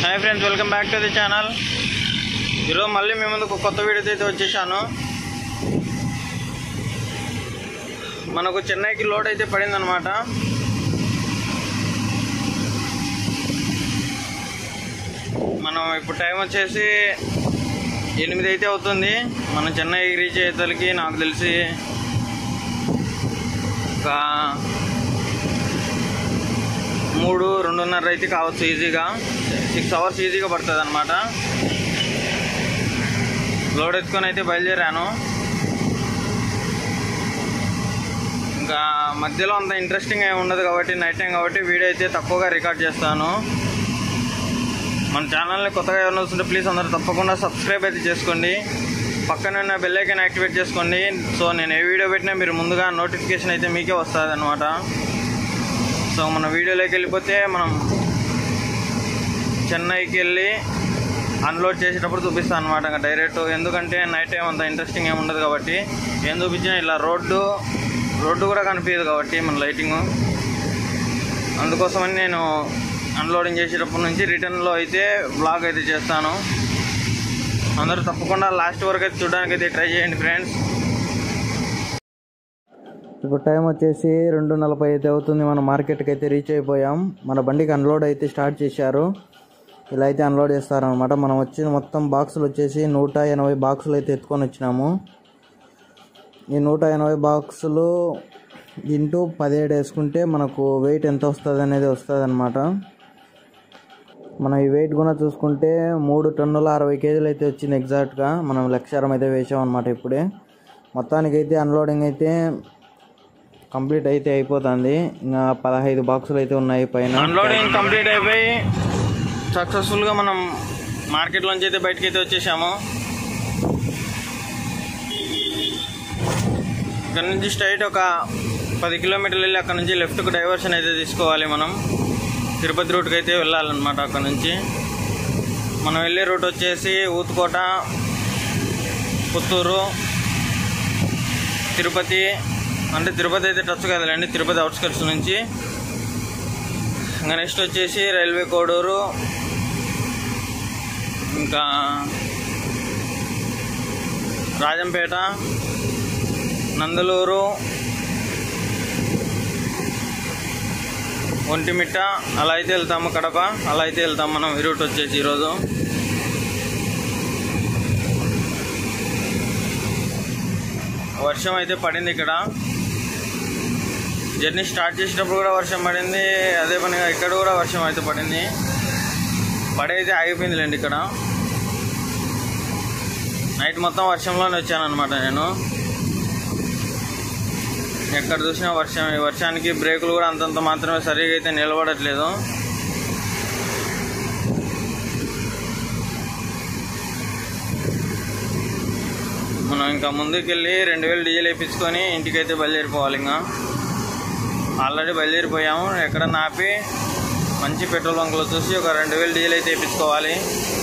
Hi friends welcome back to the channel ఈరోజు మళ్ళీ మీ ముందుకు కొత్త వీడియోతో అయితే వచ్చేసాను మనకు చెన్నైకి లోడ్ అయితే పడిందనమాట మనం ఇప్పుడు టైం వచ్చేసి ఎనిమిది అయితే అవుతుంది మనం చెన్నైకి రీచ్ అయ్యేసరికి నాకు తెలిసి ఒక మూడు రెండున్నర అయితే కావచ్చు ఈజీగా సిక్స్ అవర్స్ ఈజీగా పడుతుంది అనమాట లోడ్ ఎత్తుకొని అయితే బయలుదేరాను ఇంకా మధ్యలో అంత ఇంట్రెస్టింగ్ ఏమి ఉండదు కాబట్టి నైట్ టైం కాబట్టి వీడియో అయితే తక్కువగా రికార్డ్ చేస్తాను మన ఛానల్ని కొత్తగా ఎవరైనా వస్తుంటే ప్లీజ్ అందరూ తప్పకుండా సబ్స్క్రైబ్ అయితే చేసుకోండి పక్కన ఉన్న బెల్ ఐకాన్ యాక్టివేట్ చేసుకోండి సో నేను ఏ వీడియో పెట్టినా మీరు ముందుగా నోటిఫికేషన్ అయితే మీకే వస్తుంది అనమాట సో మన వీడియోలోకి వెళ్ళిపోతే మనం చెన్నైకి వెళ్ళి అన్లోడ్ చేసేటప్పుడు చూపిస్తాను అనమాట ఇంకా డైరెక్ట్ ఎందుకంటే నైట్ టైం అంత ఇంట్రెస్టింగ్ ఏమి ఉండదు కాబట్టి ఏం చూపించినా ఇలా రోడ్డు రోడ్డు కూడా కనిపించదు కాబట్టి మన లైటింగ్ అందుకోసమని నేను అన్లోడింగ్ చేసేటప్పటి నుంచి రిటర్న్లో అయితే బ్లాగ్ అయితే చేస్తాను అందరూ తప్పకుండా లాస్ట్ వరకు అయితే చూడడానికి అయితే ట్రై చేయండి ఫ్రెండ్స్ ఇప్పుడు టైం వచ్చేసి రెండు నలభై అయితే అవుతుంది మన మార్కెట్కి అయితే రీచ్ అయిపోయాం మన బండికి అన్లోడ్ అయితే స్టార్ట్ చేశారు ఇలా అయితే అన్లోడ్ చేస్తారనమాట మనం వచ్చిన మొత్తం బాక్సులు వచ్చేసి నూట ఎనభై బాక్సులు అయితే ఎత్తుకొని వచ్చినాము ఈ నూట ఎనభై బాక్సులు ఇంటూ పదిహేడు వేసుకుంటే మనకు వెయిట్ ఎంత వస్తుంది అనేది వస్తుంది అనమాట మనం ఈ వెయిట్ కూడా చూసుకుంటే మూడు టన్నుల అరవై కేజీలు అయితే వచ్చింది ఎగ్జాక్ట్గా మనం లక్షారం అయితే వేసాం అనమాట ఇప్పుడే మొత్తానికి అయితే అన్లోడింగ్ అయితే కంప్లీట్ అయితే అయిపోతుంది ఇంకా పదహైదు బాక్సులు అయితే ఉన్నాయి పైన అన్లోడింగ్ కంప్లీట్ అయిపోయి సక్సెస్ఫుల్గా మనం మార్కెట్లోంచి అయితే బయటకి అయితే వచ్చేసాము ఇక్కడ నుంచి స్ట్రైట్ ఒక పది కిలోమీటర్లు వెళ్ళి అక్కడ నుంచి లెఫ్ట్కి డైవర్షన్ అయితే తీసుకోవాలి మనం తిరుపతి రూట్కి అయితే వెళ్ళాలన్నమాట అక్కడ నుంచి మనం వెళ్ళే రూట్ వచ్చేసి ఊతుకోట పుత్తూరు తిరుపతి అంటే తిరుపతి అయితే టచ్ కదలండి తిరుపతి అవుట్స్కట్స్ నుంచి ఇంకా నెక్స్ట్ వచ్చేసి రైల్వే కోడూరు ఇంకా రాజంపేట నందలూరు ఒంటిమిట్ట అలా అయితే వెళ్తాము కడప అలా అయితే వెళ్తాం మనం ఈ రూట్ వచ్చేసి ఈరోజు వర్షం అయితే పడింది ఇక్కడ జర్నీ స్టార్ట్ చేసేటప్పుడు కూడా వర్షం పడింది అదే పనిగా ఇక్కడ కూడా వర్షం అయితే పడింది పడే అయితే ఆగిపోయిందిలేండి ఇక్కడ నైట్ మొత్తం వర్షంలోనే వచ్చాను అనమాట నేను ఎక్కడ చూసినా వర్షం ఈ వర్షానికి బ్రేకులు కూడా అంతంత మాత్రమే సరిగా అయితే నిలబడట్లేదు మనం ఇంకా ముందుకెళ్ళి రెండు వేలు డీజిల్ వేయించుకొని ఇంటికైతే బయలుదేరిపోవాలి ఇంకా ఆల్రెడీ బయలుదేరిపోయాము ఎక్కడన్నా ఆపి మంచి పెట్రోల్ బంకులో చూసి ఒక రెండు వేలు డీజిల్ అయితే వేయించుకోవాలి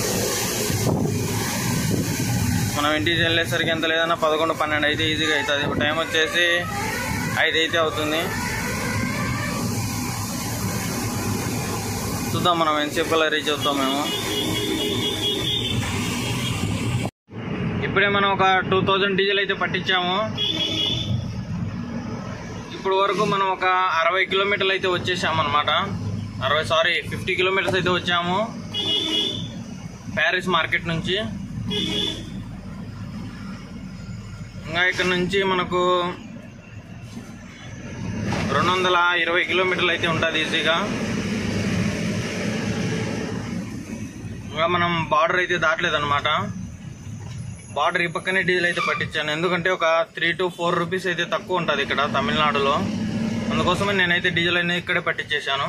మనం ఇంటికి వెళ్ళేసరికి ఎంత లేదన్నా పదకొండు పన్నెండు అయితే ఈజీగా అవుతుంది ఇప్పుడు టైం వచ్చేసి ఐదు అయితే అవుతుంది చూద్దాం మనం ఎంతసేపు కల్లా రీచ్ అవుతాం మేము ఇప్పుడే మనం ఒక టూ థౌజండ్ డీజిల్ అయితే పట్టించాము ఇప్పుడు వరకు మనం ఒక అరవై కిలోమీటర్లు అయితే వచ్చేసాము అనమాట అరవై సారీ ఫిఫ్టీ కిలోమీటర్స్ అయితే వచ్చాము ప్యారిస్ మార్కెట్ నుంచి ఇంకా ఇక్కడ నుంచి మనకు రెండు వందల ఇరవై కిలోమీటర్లు అయితే ఉంటుంది ఈజీగా ఇంకా మనం బార్డర్ అయితే దాటలేదు అనమాట బార్డర్ ఈ పక్కనే డీజిల్ అయితే పట్టించాను ఎందుకంటే ఒక త్రీ టు ఫోర్ రూపీస్ అయితే తక్కువ ఉంటుంది ఇక్కడ తమిళనాడులో అందుకోసమే నేనైతే డీజిల్ అనేది ఇక్కడే పట్టించేశాను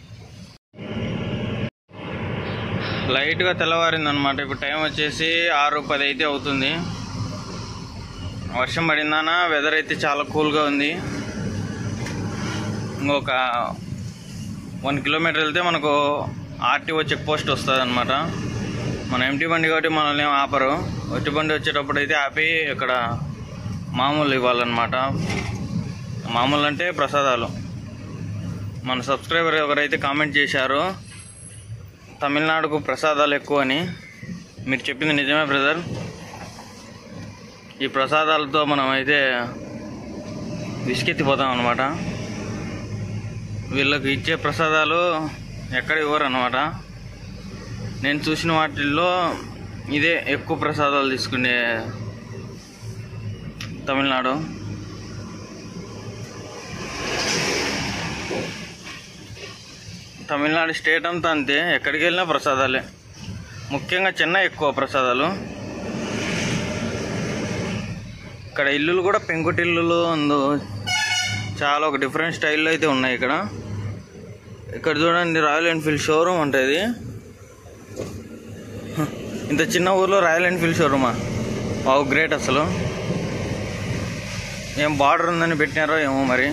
లైట్గా తెల్లవారింది అనమాట ఇప్పుడు టైం వచ్చేసి ఆరు పది అయితే అవుతుంది వర్షం పడిందానా వెదర్ అయితే చాలా కూల్గా ఉంది ఇంకొక వన్ కిలోమీటర్ వెళ్తే మనకు ఆర్టీఓ చెక్ పోస్ట్ వస్తుంది అనమాట మన ఎంటీ బండి కాబట్టి మనల్ని ఏం ఆపరు ఒట్టి బండి వచ్చేటప్పుడు అయితే ఆపి ఇక్కడ మామూలు ఇవ్వాలన్నమాట మామూలు అంటే ప్రసాదాలు మన సబ్స్క్రైబర్ ఎవరైతే కామెంట్ చేశారో తమిళనాడుకు ప్రసాదాలు ఎక్కువ అని మీరు చెప్పింది నిజమే బ్రదర్ ఈ ప్రసాదాలతో మనం అయితే విసుకెత్తిపోతాం అనమాట వీళ్ళకి ఇచ్చే ప్రసాదాలు ఎక్కడ ఇవ్వరు అనమాట నేను చూసిన వాటిల్లో ఇదే ఎక్కువ ప్రసాదాలు తీసుకునే తమిళనాడు తమిళనాడు స్టేట్ అంతా అంతే ఎక్కడికి వెళ్ళినా ప్రసాదాలే ముఖ్యంగా చెన్నై ఎక్కువ ప్రసాదాలు ఇక్కడ ఇల్లులు కూడా పెంకుటిల్లులు అందు చాలా ఒక డిఫరెంట్ స్టైల్లో అయితే ఉన్నాయి ఇక్కడ ఇక్కడ చూడండి రాయల్ ఎన్ఫీల్డ్ షోరూమ్ ఉంటుంది ఇంత చిన్న ఊర్లో రాయల్ ఎన్ఫీల్డ్ షోరూమా వావ్ గ్రేట్ అసలు ఏం బార్డర్ ఉందని పెట్టినారో ఏమో మరి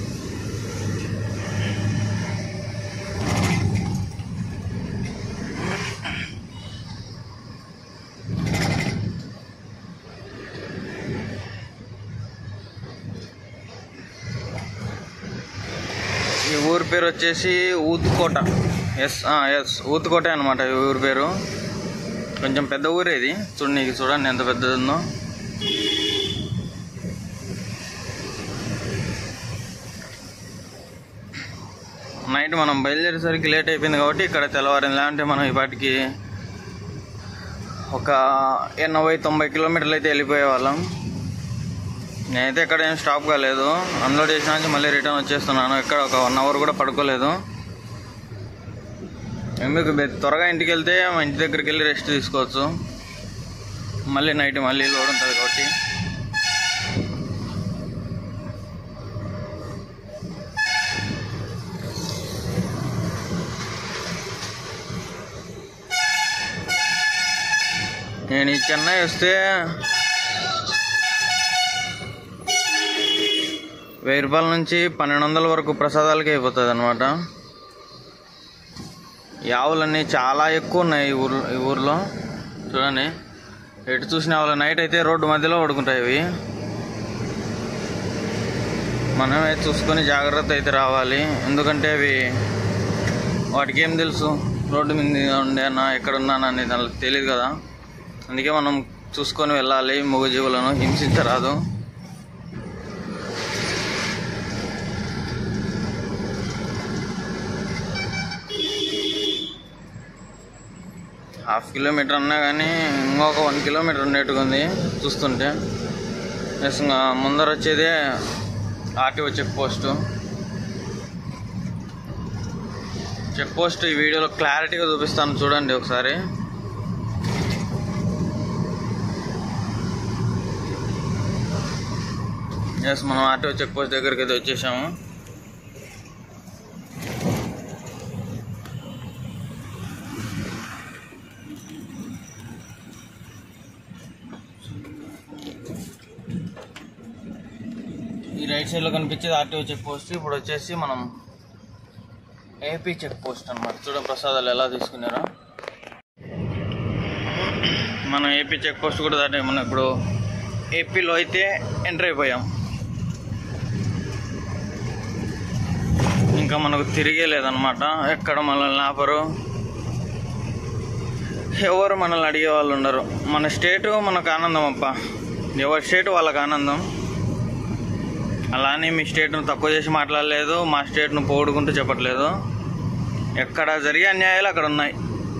ఈ ఊరి పేరు వచ్చేసి ఊతుకోట ఎస్ ఎస్ ఊతుకోట అనమాట ఈ ఊరి పేరు కొంచెం పెద్ద ఊరే ఇది చూడండి నీకు చూడండి ఎంత పెద్దది ఉందో నైట్ మనం బయలుదేరేసరికి లేట్ అయిపోయింది కాబట్టి ఇక్కడ తెల్లవారింది లేదంటే మనం ఈ పాటికి ఒక ఎనభై తొంభై కిలోమీటర్లు అయితే వెళ్ళిపోయే వాళ్ళం నేనైతే ఎక్కడ ఏం స్టాప్ కాలేదు అన్లోడ్ చేసిన నుంచి మళ్ళీ రిటర్న్ వచ్చేస్తున్నాను ఎక్కడ ఒక వన్ అవర్ కూడా పడుకోలేదు ఎందుకు బె- త్వరగా ఇంటికి వెళ్తే మా ఇంటి దగ్గరికి వెళ్ళి రెస్ట్ తీసుకోవచ్చు మళ్ళీ నైట్ మళ్ళీ లోడ్ ఉంటుంది కాబట్టి నేను ఈ చెన్నై వస్తే వెయ్యి రూపాయల నుంచి పన్నెండు వందల వరకు ప్రసాదాలకి అయిపోతుంది అనమాట ఈ ఆవులన్నీ చాలా ఎక్కువ ఉన్నాయి ఈ ఊర్లో ఈ ఊర్లో చూడండి ఎటు చూసిన ఆవులు నైట్ అయితే రోడ్డు మధ్యలో పడుకుంటాయి ఇవి మనమే చూసుకొని జాగ్రత్త అయితే రావాలి ఎందుకంటే అవి వాటికి ఏం తెలుసు రోడ్డు మీద ఉండేనా ఎక్కడ ఉన్నానా అనేది వాళ్ళకి తెలియదు కదా అందుకే మనం చూసుకొని వెళ్ళాలి మూగజీవులను హింసించరాదు హాఫ్ కిలోమీటర్ అన్నా కానీ ఇంకొక వన్ కిలోమీటర్ ఉండేట్టుగా ఉంది చూస్తుంటే ఎస్ ఇంకా ముందర వచ్చేదే RTO check post check post ఈ వీడియోలో క్లారిటీగా చూపిస్తాను చూడండి ఒకసారి ఎస్ మనం ఆర్టీఓ చెక్ పోస్ట్ దగ్గరికి అయితే వచ్చేసాము ఈ రైట్ సైడ్లో కనిపించేది ఆర్టీఓ చెక్ పోస్ట్ ఇప్పుడు వచ్చేసి మనం ఏపీ చెక్ పోస్ట్ అనమాట చూడండి ప్రసాదాలు ఎలా తీసుకున్నారో మనం ఏపీ చెక్ పోస్ట్ కూడా దాటి మనం ఇప్పుడు ఏపీలో అయితే ఎంటర్ అయిపోయాం ఇంకా మనకు తిరిగే లేదనమాట ఎక్కడ మనల్ని ఆపరు ఎవరు మనల్ని అడిగే వాళ్ళు ఉండరు మన స్టేటు మనకు ఆనందం అప్ప ఎవరి స్టేటు వాళ్ళకి ఆనందం అలానే మీ స్టేట్ను తక్కువ చేసి మాట్లాడలేదు మా స్టేట్ను పోగొడుకుంటూ చెప్పట్లేదు ఎక్కడ జరిగే అన్యాయాలు అక్కడ ఉన్నాయి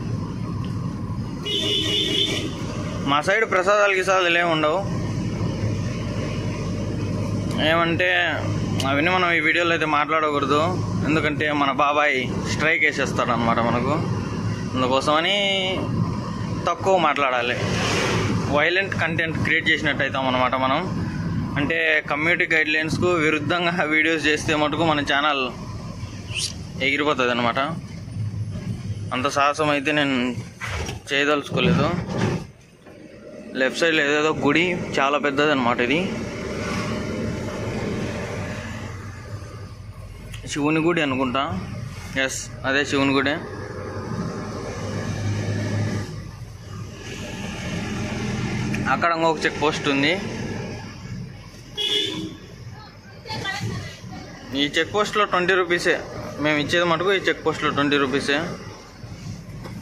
మా సైడ్ ప్రసాదాలు గిసాదాలు ఏమి ఉండవు ఏమంటే అవన్నీ మనం ఈ వీడియోలో అయితే మాట్లాడకూడదు ఎందుకంటే మన బాబాయ్ స్ట్రైక్ వేసేస్తాడు అనమాట మనకు అందుకోసమని తక్కువ మాట్లాడాలి వైలెంట్ కంటెంట్ క్రియేట్ చేసినట్టు అవుతాం అనమాట మనం అంటే కమ్యూనిటీ గైడ్లైన్స్కు విరుద్ధంగా వీడియోస్ చేస్తే మటుకు మన ఛానల్ ఎగిరిపోతుంది అనమాట అంత సాహసం అయితే నేను చేయదలుచుకోలేదు లెఫ్ట్ సైడ్లో ఏదేదో గుడి చాలా పెద్దది అనమాట ఇది శివుని గుడి అనుకుంటా ఎస్ అదే శివుని గుడి అక్కడ ఇంకొక చెక్ పోస్ట్ ఉంది ఈ చెక్ పోస్ట్లో ట్వంటీ రూపీసే మేము ఇచ్చేది మటుకు ఈ చెక్ పోస్ట్లో ట్వంటీ రూపీసే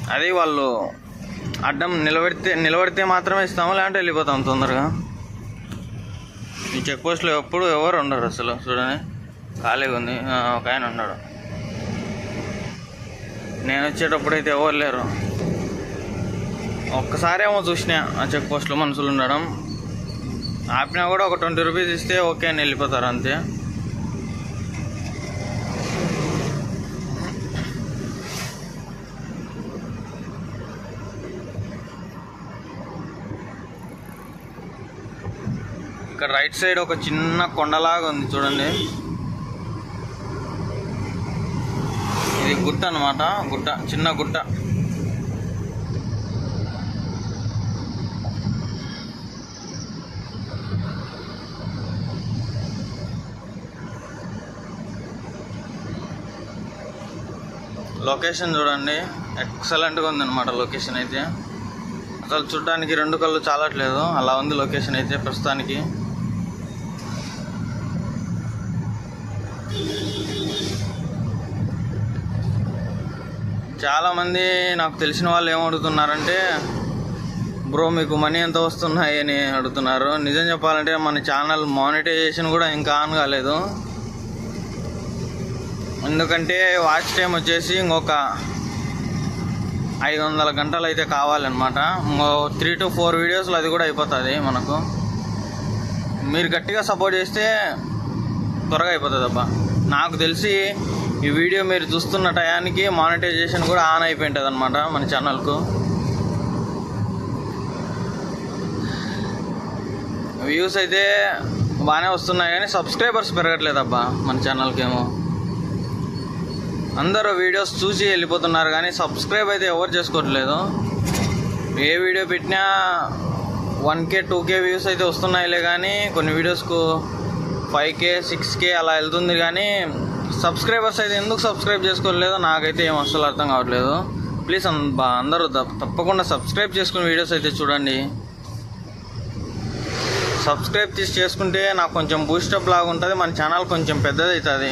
అది వాళ్ళు అడ్డం నిలబెడితే నిలబడితే మాత్రమే ఇస్తాము లేదంటే వెళ్ళిపోతాం తొందరగా ఈ చెక్ పోస్ట్లో ఎప్పుడు ఎవరు ఉండరు అసలు చూడండి ఖాళీగా ఉంది ఆ, ఒక ఆయన ఉన్నాడు నేను వచ్చేటప్పుడు అయితే ఎవరు లేరు ఒక్కసారేమో చూసిన ఆ చెక్ పోస్ట్లో మనుషులు ఉండడం ఆపినా కూడా ఒక ట్వంటీ రూపీస్ ఇస్తే ఓకే అని వెళ్ళిపోతారు అంతే ఇక్కడ రైట్ సైడ్ ఒక చిన్న కొండలాగా ఉంది చూడండి ఇది గుట్ట అన్నమాట గుట్ట చిన్న గుట్ట లొకేషన్ చూడండి ఎక్సలెంట్గా ఉందన్నమాట లొకేషన్ అయితే అసలు చూడడానికి రెండు కళ్ళు చాలట్లేదు అలా ఉంది లొకేషన్ అయితే ప్రస్తుతానికి చాలామంది నాకు తెలిసిన వాళ్ళు ఏం అడుగుతున్నారంటే బ్రో మీకు మనీ ఎంత వస్తున్నాయి అని అడుగుతున్నారు నిజం చెప్పాలంటే మన ఛానల్ మానిటైజేషన్ కూడా ఇంకా ఆన్ కాలేదు ఎందుకంటే వాచ్ టైం వచ్చేసి ఇంకొక ఐదు వందల గంటలు అయితే కావాలన్నమాట ఇంకో త్రీ టు ఫోర్ వీడియోస్లో అది కూడా అయిపోతుంది మనకు మీరు గట్టిగా సపోర్ట్ చేస్తే త్వరగా అయిపోతుంది అబ్బా నాకు తెలిసి ఈ వీడియో మీరు చూస్తున్న టయానికి మానిటైజేషన్ కూడా ఆన్ అయిపోయి ఉంటుంది అనమాట మన ఛానల్కు వ్యూస్ అయితే బాగానే వస్తున్నాయి కానీ సబ్స్క్రైబర్స్ పెరగట్లేదు అబ్బా మన ఛానల్కి ఏమో అందరూ వీడియోస్ చూసి వెళ్ళిపోతున్నారు కానీ సబ్స్క్రైబ్ అయితే ఎవరు చేసుకోవట్లేదు ఏ వీడియో పెట్టినా one K two K views అయితే వస్తున్నాయిలే కానీ కొన్ని వీడియోస్కు ఫైవ్ కే సిక్స్ కే అలా వెళ్తుంది కానీ సబ్స్క్రైబర్స్ అయితే ఎందుకు సబ్స్క్రైబ్ చేసుకోవట్లేదో నాకైతే ఏం అసలు అర్థం కావట్లేదు ప్లీజ్ అందరూ తప్ప- తప్పకుండా సబ్స్క్రైబ్ చేసుకుని వీడియోస్ అయితే చూడండి సబ్స్క్రైబ్ తీసి చేసుకుంటే నాకు కొంచెం బూస్టప్ లాగా ఉంటుంది మన ఛానల్ కొంచెం పెద్దది అవుతుంది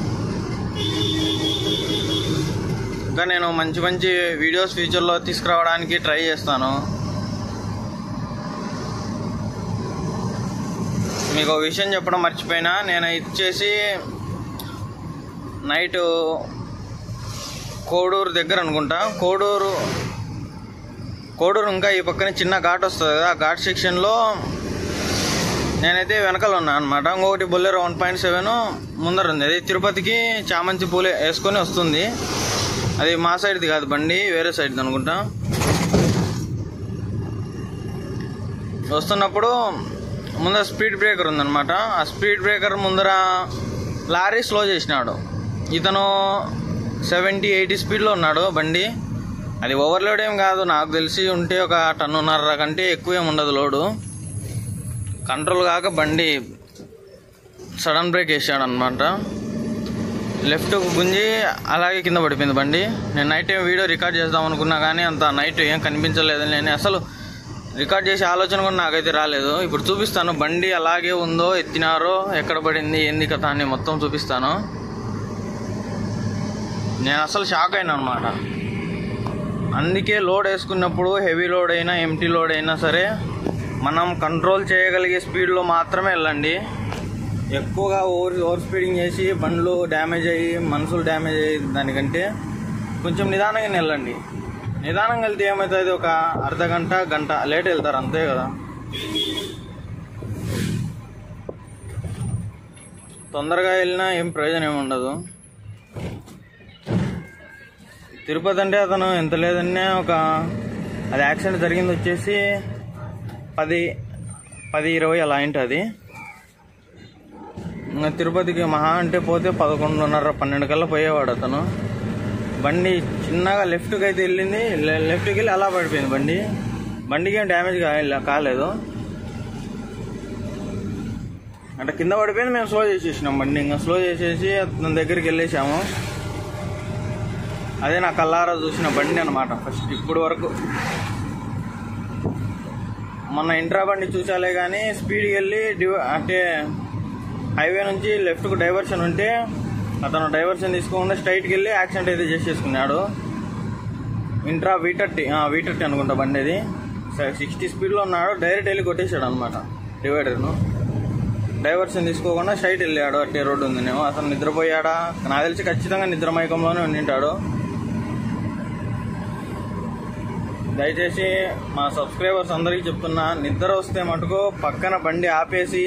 ఇంకా నేను మంచి మంచి వీడియోస్ ఫ్యూచర్లో తీసుకురావడానికి ట్రై చేస్తాను మీకు ఒక విషయం చెప్పడం మర్చిపోయినా నేను ఇచ్చేసి నైట్ కోడూరు దగ్గర అనుకుంటా కోడూరు కోడూరు ఇంకా ఈ పక్కన చిన్న ఘాట్ వస్తుంది కదా ఆ ఘాట్ సెక్షన్లో నేనైతే వెనకాల ఉన్నాను అనమాట ఇంకొకటి బొల్లెరో వన్ పాయింట్ సెవెన్ ముందర ఉంది అది తిరుపతికి చామంతి పూలే వేసుకొని వస్తుంది అది మా సైడ్ది కాదు బండి వేరే సైడ్ది అనుకుంటా వస్తున్నప్పుడు ముందర స్పీడ్ బ్రేకర్ ఉందన్నమాట ఆ స్పీడ్ బ్రేకర్ ముందర లారీ స్లో చేసినాడు ఇతను సెవెంటీ ఎయిటీ స్పీడ్లో ఉన్నాడు బండి అది ఓవర్లోడ్ ఏం కాదు నాకు తెలిసి ఉంటే ఒక టన్నున్నర కంటే ఎక్కువ ఏం ఉండదు లోడు కంట్రోల్ కాక బండి సడన్ బ్రేక్ వేసాడు అనమాట లెఫ్ట్ గుంజి అలాగే కింద పడిపోయింది బండి నేను నైట్ టైం వీడియో రికార్డ్ చేద్దాం అనుకున్నా కానీ అంత నైట్ ఏం కనిపించలేదు నేను అసలు రికార్డ్ చేసే ఆలోచన కూడా నాకైతే రాలేదు ఇప్పుడు చూపిస్తాను బండి అలాగే ఉందో ఎత్తినారో ఎక్కడ పడింది ఏంది కథ అని మొత్తం చూపిస్తాను నేను అసలు షాక్ అయినా అనమాట అందుకే లోడ్ వేసుకున్నప్పుడు హెవీ లోడ్ అయినా ఎంటీ లోడ్ అయినా సరే మనం కంట్రోల్ చేయగలిగే స్పీడ్లో మాత్రమే వెళ్ళండి ఎక్కువగా ఓవర్ ఓవర్ స్పీడింగ్ చేసి బండ్లు డ్యామేజ్ అయ్యి మనుషులు డ్యామేజ్ అయ్యి దానికంటే కొంచెం నిదానంగా వెళ్ళండి నిదానంగా వెళ్తే ఏమవుతుంది ఒక అర్ధ గంట గంట లేట్ వెళ్తారు అంతే కదా తొందరగా వెళ్ళినా ఏం ప్రయోజనం ఏమి ఉండదు తిరుపతి అంటే అతను ఎంత లేదన్నా ఒక అది యాక్సిడెంట్ జరిగింది వచ్చేసి పది పది ఇరవై అలా ఉంటుంది ఇంకా తిరుపతికి మహా అంటే పోతే పదకొండున్నర పన్నెండు కల్లా పోయేవాడు అతను బండి చిన్నగా లెఫ్ట్కి అయితే వెళ్ళింది లె- లెఫ్ట్కి వెళ్ళి అలా పడిపోయింది బండి బండికి ఏం డ్యామేజ్ కా- కాలేదు అంటే కింద పడిపోయింది మేము స్లో చేసేసినాం బండి ఇంకా స్లో చేసేసి అతని దగ్గరికి వెళ్ళేసాము అదే నా కల్లారా చూసిన బండి అనమాట ఫస్ట్ ఇప్పుడు వరకు మొన్న ఇంట్రా బండి చూసాలే కానీ స్పీడ్కి వెళ్ళి డివ అంటే హైవే నుంచి లెఫ్ట్కు డైవర్షన్ ఉంటే అతను డైవర్షన్ తీసుకోకుండా స్ట్రైట్కి వెళ్ళి యాక్సిడెంట్ అయితే చేసేసుకున్నాడు ఇంట్రా వీటర్టీ వీటర్టీ అనుకుంటా బండి ఇది సిక్స్టీ స్పీడ్లో ఉన్నాడు డైరెక్ట్ వెళ్ళి కొట్టేశాడు అనమాట డివైడర్ను డైవర్షన్ తీసుకోకుండా స్ట్రైట్ వెళ్ళాడు అట్టే రోడ్డు ఉంది నేను అసలు నిద్రపోయాడా నాకు తెలిసి ఖచ్చితంగా నిద్ర మైకంలోనే ఉండింటాడు దయచేసి మా సబ్స్క్రైబర్స్ అందరికీ చెప్తున్నా నిద్ర వస్తే మటుకు పక్కన బండి ఆపేసి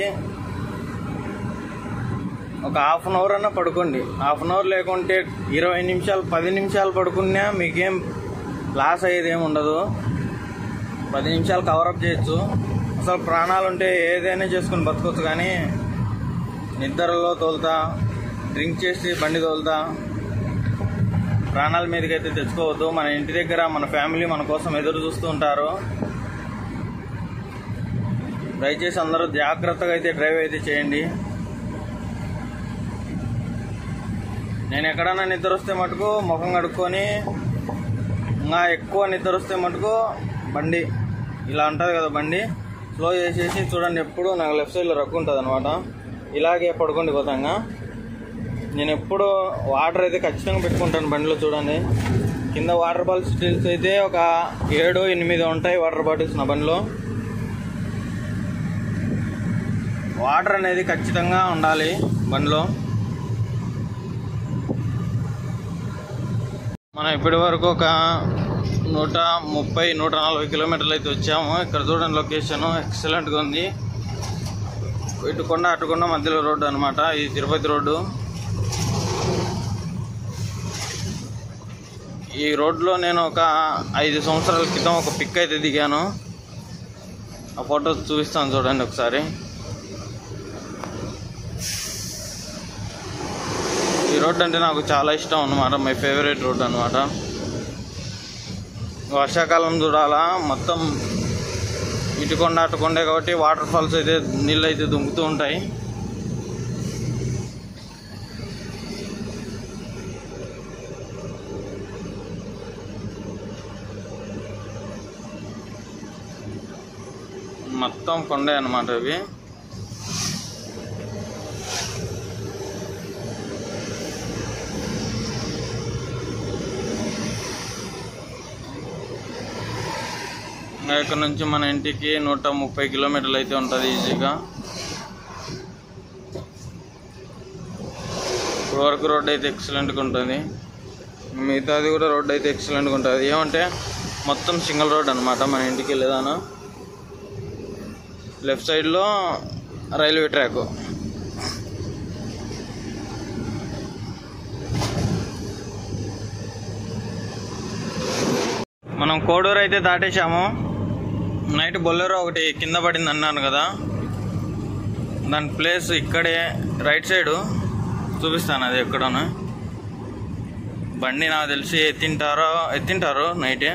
ఒక హాఫ్ అన్ అవర్ అన్నా పడుకోండి హాఫ్ అన్ అవర్ లేకుంటే ఇరవై నిమిషాలు పది నిమిషాలు పడుకున్నా మీకేం లాస్ అయ్యేది ఏమి ఉండదు పది నిమిషాలు కవరప్ చేయొచ్చు అసలు ప్రాణాలు ఉంటే ఏదైనా చేసుకుని బతకొచ్చు కానీ నిద్రలో తోలుతా డ్రింక్ చేసి బండి తోలుతా ప్రాణాల మీదకి అయితే తెచ్చుకోవద్దు మన ఇంటి దగ్గర మన ఫ్యామిలీ మన కోసం ఎదురు చూస్తూ ఉంటారు దయచేసి అందరూ జాగ్రత్తగా అయితే డ్రైవ్ అయితే చేయండి నేను ఎక్కడన్నా నిద్ర వస్తే మటుకు ముఖం కడుక్కొని ఇంకా ఎక్కువ నిద్ర వస్తే మటుకు బండి ఇలా ఉంటుంది కదా బండి స్లో చేసేసి చూడండి ఎప్పుడు నాకు లెఫ్ట్ సైడ్లో రక్కు ఉంటుంది అనమాట ఇలాగే పడుకోండి పోతాంగా నేను ఎప్పుడు వాటర్ అయితే ఖచ్చితంగా పెట్టుకుంటాను బండిలో చూడండి కింద వాటర్ బాటిల్స్ అయితే ఒక ఏడు ఎనిమిది ఉంటాయి వాటర్ బాటిల్స్ నా బండిలో వాటర్ అనేది ఖచ్చితంగా ఉండాలి బండిలో మనం ఇప్పటి వరకు ఒక నూట ముప్పై నూట నలభై కిలోమీటర్లు అయితే వచ్చాము ఇక్కడ చూడండి లొకేషన్ ఎక్సలెంట్గా ఉంది ఇటు కొండ అటు కొండ మధ్యలో రోడ్డు అనమాట ఇది తిరుపతి రోడ్డు ఈ రోడ్లో నేను ఒక ఐదు సంవత్సరాల క్రితం ఒక పిక్ అయితే దిగాను ఆ ఫోటో చూపిస్తాను చూడండి ఒకసారి ఈ రోడ్ అంటే నాకు చాలా ఇష్టం అనమాట మై ఫేవరెట్ రోడ్ అనమాట వర్షాకాలం చూడాలా మొత్తం ఇటుకొండ అటుకొండే కాబట్టి వాటర్ ఫాల్స్ అయితే నీళ్ళు అయితే దుంకుతూ ఉంటాయి మొత్తం కొండే అనమాట ఇవి ఇంకా ఇక్కడ నుంచి మన ఇంటికి నూట ముప్పై కిలోమీటర్లు అయితే ఉంటుంది ఈజీగా ఇప్పుడు వరకు రోడ్ అయితే ఎక్సలెంట్గా ఉంటుంది మిగతాది కూడా రోడ్ అయితే ఎక్సలెంట్గా ఉంటుంది ఏమంటే మొత్తం సింగిల్ రోడ్ అనమాట మన ఇంటికి వెళ్ళేదాను లెఫ్ట్ సైడ్లో రైల్వే ట్రాక్ మనం కోడూరు అయితే దాటేశాము నైట్ బొల్లెరో ఒకటి కింద పడింది అన్నాను కదా దాని ప్లేస్ ఇక్కడే రైట్ సైడు చూపిస్తాను అది ఎక్కడోనా బండి నాకు తెలిసి ఎత్తింటారో ఎత్తింటారు నైటే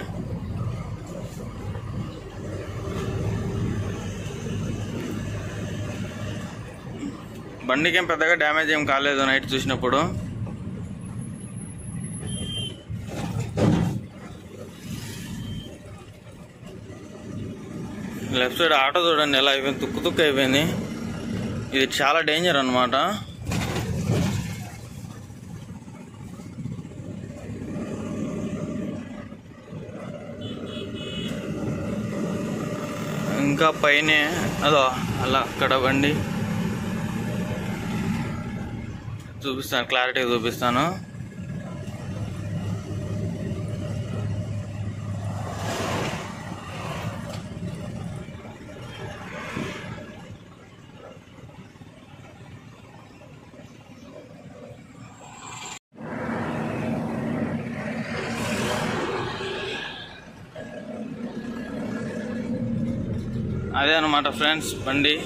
బండికి ఏం పెద్దగా డ్యామేజ్ ఏం కాలేదు నైట్ చూసినప్పుడు లెఫ్ట్ సైడ్ ఆటో చూడండి ఎలా అయిపోయింది తుక్కు తుక్కు అయిపోయింది ఇది చాలా డేంజర్ అనమాట ఇంకా పైనే అదో అలా అక్కడ బండి చూపిస్తాను క్లారిటీగా చూపిస్తాను అదే అనమాట ఫ్రెండ్స్ బండి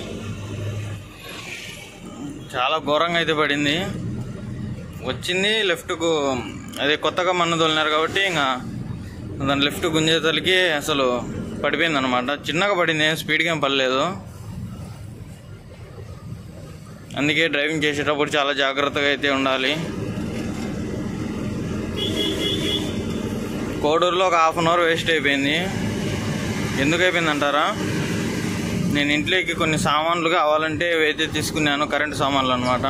చాలా ఘోరంగా అయితే పడింది వచ్చింది లెఫ్ట్కు అదే కొత్తగా మన్ను తోలినారు కాబట్టి ఇంకా దాని లెఫ్ట్ గుంజేతలకి అసలు పడిపోయింది అనమాట చిన్నగా పడింది ఏం స్పీడ్గా ఏం పడలేదు అందుకే డ్రైవింగ్ చేసేటప్పుడు చాలా జాగ్రత్తగా అయితే ఉండాలి కోడూరులో ఒక హాఫ్ అన్ అవర్ వేస్ట్ అయిపోయింది ఎందుకు అయిపోయింది అంటారా నేను ఇంట్లోకి కొన్ని సామాన్లు కావాలంటే అయితే తీసుకున్నాను కరెంట్ సామాన్లు అనమాట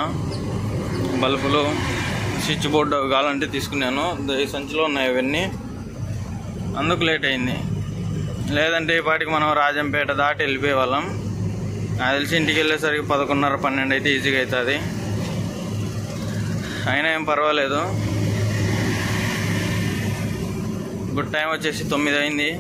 బల్బులు స్విచ్ బోర్డు అవి కావాలంటే తీసుకున్నాను ద- ఈ సంచిలో ఉన్నాయి అవన్నీ అందుకు లేట్ అయింది లేదంటే ఈ పాటికి మనం రాజంపేట దాటి వెళ్ళిపోయే వాళ్ళం నాకు తెలిసి ఇంటికి వెళ్ళేసరికి పదకొండున్నర పన్నెండు అయితే ఈజీగా అవుతుంది అయినా ఏం పర్వాలేదు గుడ్ టైం వచ్చేసి తొమ్మిది అయింది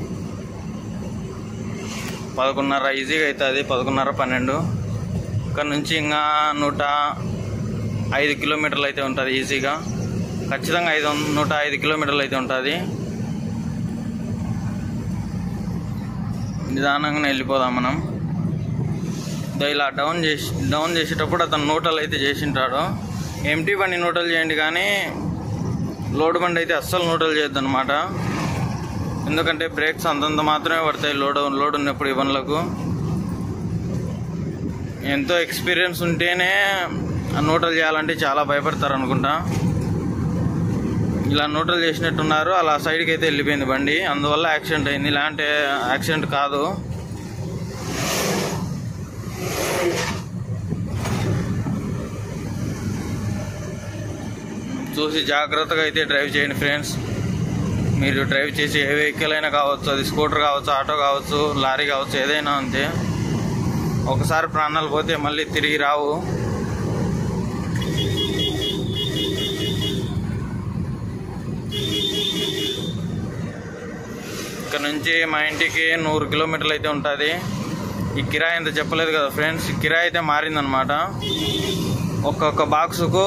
పదకొండున్నర ఈజీగా అవుతుంది పదకొండున్నర పన్నెండు ఇక్కడ నుంచి ఇంకా నూట ఐదు కిలోమీటర్లు అయితే ఉంటుంది ఈజీగా ఖచ్చితంగా ఐదు వం- నూట ఐదు కిలోమీటర్లు అయితే ఉంటుంది నిదానంగానే వెళ్ళిపోదాం మనం ఇదో ఇలా డౌన్ చేసి డౌన్ చేసేటప్పుడు అతను నూటలు అయితే చేసింటాడు ఎంటీ బండి నూటలు చేయండి కానీ లోడ్ బండి అయితే అస్సలు నూటలు చేయొద్దు అనమాట ఎందుకంటే బ్రేక్స్ అంతంత మాత్రమే పడతాయి లోడ్ లోడ్ ఉన్నప్పుడు ఈ బండ్లకు ఎంతో ఎక్స్పీరియన్స్ ఉంటేనే ఆ నూటలు చేయాలంటే చాలా భయపడతారు అనుకుంటా ఇలా నూటలు చేసినట్టున్నారు అలా సైడ్కి అయితే వెళ్ళిపోయింది బండి అందువల్ల యాక్సిడెంట్ అయింది ఇలాంటి యాక్సిడెంట్ కాదు చూసి జాగ్రత్తగా అయితే డ్రైవ్ చేయండి ఫ్రెండ్స్ మీరు డ్రైవ్ చేసి ఏ వెహికల్ అయినా కావచ్చు అది స్కూటర్ కావచ్చు ఆటో కావచ్చు లారీ కావచ్చు ఏదైనా అంతే ఒకసారి ప్రాణాలు పోతే మళ్ళీ తిరిగి రావు ఇక్కడ నుంచి మా ఇంటికి నూరు కిలోమీటర్లు అయితే ఉంటుంది ఈ కిరాయి ఎంత చెప్పలేదు కదా ఫ్రెండ్స్ ఈ కిరాయి అయితే మారిందనమాట ఒక్కొక్క బాక్సుకు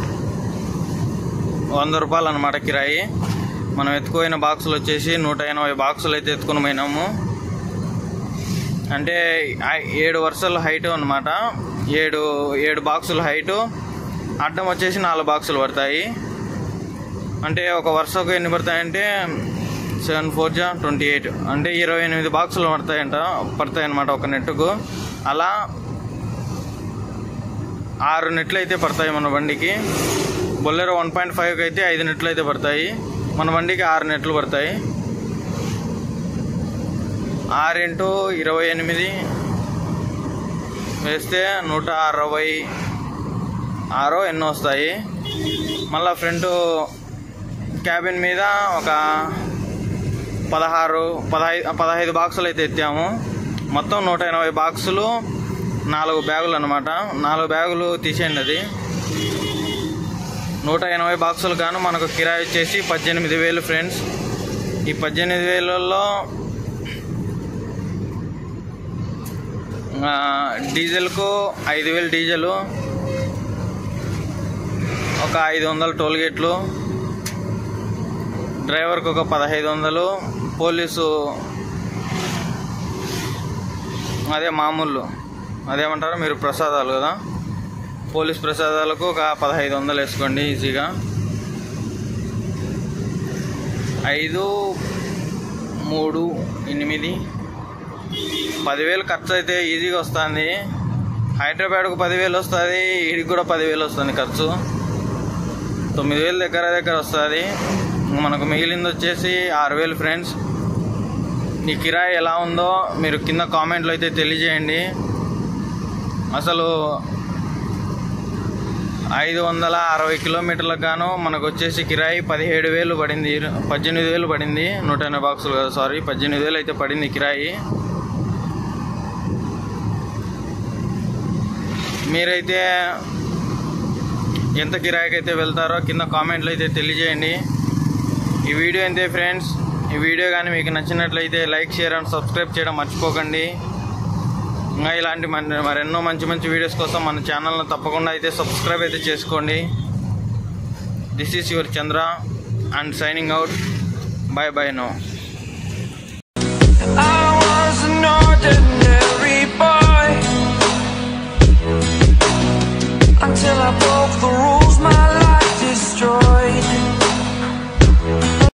వంద రూపాయలు అనమాట కిరాయి మనం ఎత్తుకుపోయిన బాక్సులు వచ్చేసి నూట ఎనభై బాక్సులు అయితే ఎత్తుకుని పోయినాము అంటే ఆ- ఏడు వరుసల హైట్ అనమాట ఏడు ఏడు బాక్సుల హైటు అడ్డం వచ్చేసి నాలుగు బాక్సులు పడతాయి అంటే ఒక వరుసకు ఎన్ని పడతాయంటే సెవెన్ ఫోర్ జా ట్వంటీ ఎయిట్ అంటే ఇరవై ఎనిమిది బాక్సులు పడతాయంట పడతాయి అనమాట ఒక నెట్టుకు అలా ఆరు నెట్లు అయితే పడతాయి మన బండికి బొల్లెరో వన్ పాయింట్ ఫైవ్కి అయితే ఐదు నెట్లు అయితే పడతాయి మన బండికి ఆరు నెట్లు పడతాయి ఆరు ఇంటూ ఇరవై ఎనిమిది వేస్తే నూట అరవై ఆరో ఎన్నో వస్తాయి మళ్ళా ఫ్రంట్ క్యాబిన్ మీద ఒక పదహారు పదహైదు పదహైదు బాక్సులు అయితే ఎత్తాము మొత్తం నూట ఎనభై బాక్సులు నాలుగు బ్యాగులు అనమాట నాలుగు బ్యాగులు తీసేయండి అది నూట ఎనభై బాక్సులు గాను మనకు కిరాయి వచ్చేసి పద్దెనిమిది వేలు ఫ్రెండ్స్ ఈ పద్దెనిమిది వేలలో ఆ, డీజిల్కు ఐదు వేలు డీజిల్ ఒక ఐదు వందలు టోల్ గేట్లు డ్రైవర్కి ఒక పదహైదు వందలు పోలీసు అదే మామూలు అదేమంటారు మీరు ప్రసాదాలు కదా పోలీస్ ప్రసాదాలకు ఒక పదహైదు వందలు వేసుకోండి ఈజీగా ఐదు మూడు ఎనిమిది పదివేలు ఖర్చు అయితే ఈజీగా వస్తుంది హైదరాబాద్కు పదివేలు వస్తుంది ఈడికి కూడా పదివేలు వస్తుంది ఖర్చు తొమ్మిది వేలు దగ్గర దగ్గర వస్తుంది మనకు మిగిలింది వచ్చేసి ఆరు వేలు ఫ్రెండ్స్ ఈ కిరాయి ఎలా ఉందో మీరు కింద కామెంట్లో అయితే తెలియజేయండి అసలు ఐదు వందల అరవై కిలోమీటర్లకు గాను మనకు వచ్చేసి కిరాయి పదిహేడు వేలు పడింది పద్దెనిమిది వేలు పడింది నూట ఎనభై బాక్సులు కదా సారీ పద్దెనిమిది వేలు అయితే పడింది కిరాయి మీరైతే ఎంత కిరాయికి అయితే వెళ్తారో కింద కామెంట్లో అయితే తెలియజేయండి ఈ వీడియో అంతే ఫ్రెండ్స్ ఈ వీడియో కానీ మీకు నచ్చినట్లయితే లైక్ షేర్ అండ్ సబ్స్క్రైబ్ చేయడం మర్చిపోకండి ఇంకా ఇలాంటి మన మరెన్నో మంచి మంచి వీడియోస్ కోసం మన ఛానల్ను తప్పకుండా అయితే సబ్స్క్రైబ్ అయితే చేసుకోండి this is your Chandra and signing out bye bye no I was an ordinary boy until I broke the rules.